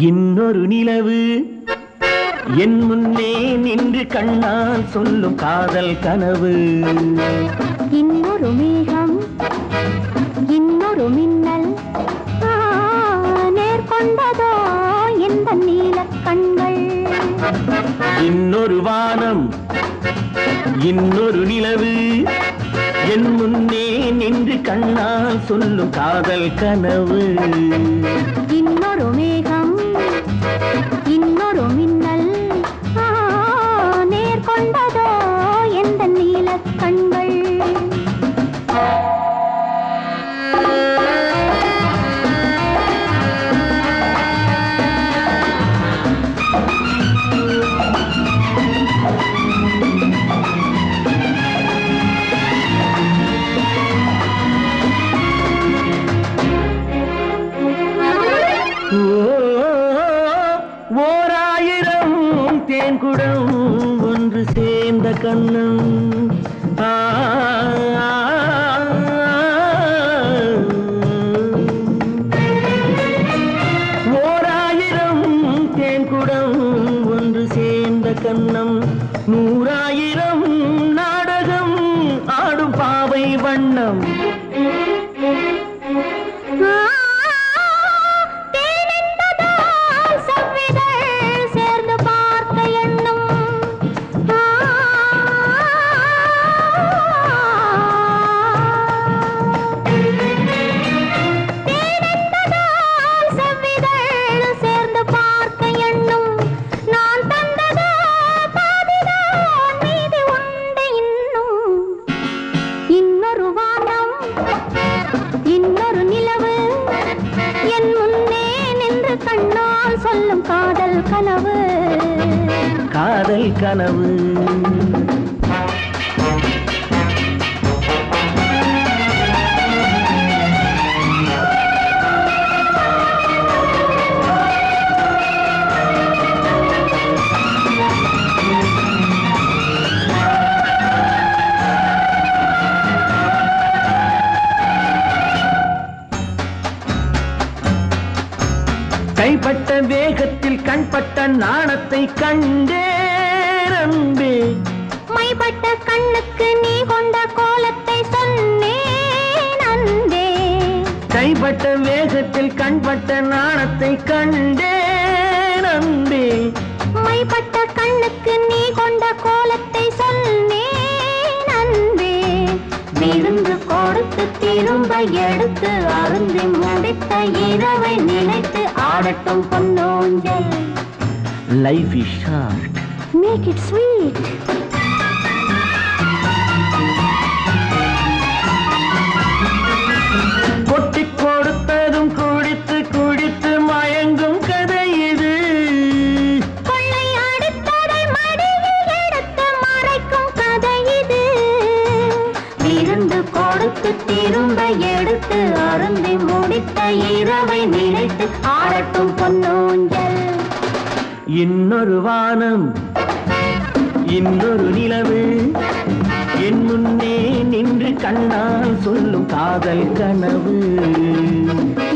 இன்னொரு நிலவு என் முன்னே நின்று கண்ணால் சொல்லும் காதல் கனவு இன்னொரு மேகம் இன்னொரு மின்னல் ஆ, நேர்கொண்டதோ எந்த நீல கண்கள் இன்னொரு வானம் இன்னொரு நிலவு என் முன்னே நின்று கண்ணால் சொல்லும் காதல் கனவு இன்னொரு மேகம் இன்னொரு மின்னல் ஆ, நேர்கொண்டதோ எந்த நீல கண்கள் ஓ, ஓராயிரம் தேன்குடம் ஒன்று சேர்ந்த கண்ணம் ஆ, ஓராயிரம் தேன்குடம் ஒன்று சேர்ந்த கண்ணம் நூறாயிரம் நாடகம் ஆடும் பாவை வண்ணம் ஆ, தேனென்பதால் செவ்விதழ் சேர்ந்து பார்த்த எண்ணம் ஆ, தேனென்பதால் செவ்விதழ் சேர்ந்து பார்த்த எண்ணம் நான் தந்ததோ பாதிதான் மீதி உண்டு இன்னும் இன்னொரு வானம் இன்னொரு நிலவு என் முன்னே நின்று கண்ணால் சொல்லும் காதல் கனவு காதல் கனவு கைப்பட்ட வேகத்தில் கண்பட்ட நாணத்தை கண்டேரம்பே மைப்பட்ட கண்ணுக்கு நீ கொண்ட கோலத்தை சொன்னேன் அன்பே கைப்பட்ட வேகத்தில் கண்பட்ட நாணத்தை கண்டேரம்பே மைப்பட்ட கண்ணுக்கு நீ கொண்ட கோலத்தை சொன்னேன் அன்பே விருந்து கொடுத்து திரும்ப எடுத்து அருந்தி முடித்த இரவை நினைத்து ஆடட்டும் பொன்னோஞ்சல் life is short make it sweet கொட்டி கொடுத்ததும் குடித்து குடித்து மயங்கும் கதை இது கொள்ளை அடித்ததை மடியில் எடுத்து மறைக்கும் கதை இது விருந்து கொடுத்து திரும்ப எடுத்து அருந்தி முடித்த இரவை நினைத்து ஆடட்டும் பொன்னூஞ்சல் இன்னொரு வானம் இன்னொரு நிலவு என் முன்னே நின்று கண்ணால் சொல்லும் காதல் கனவு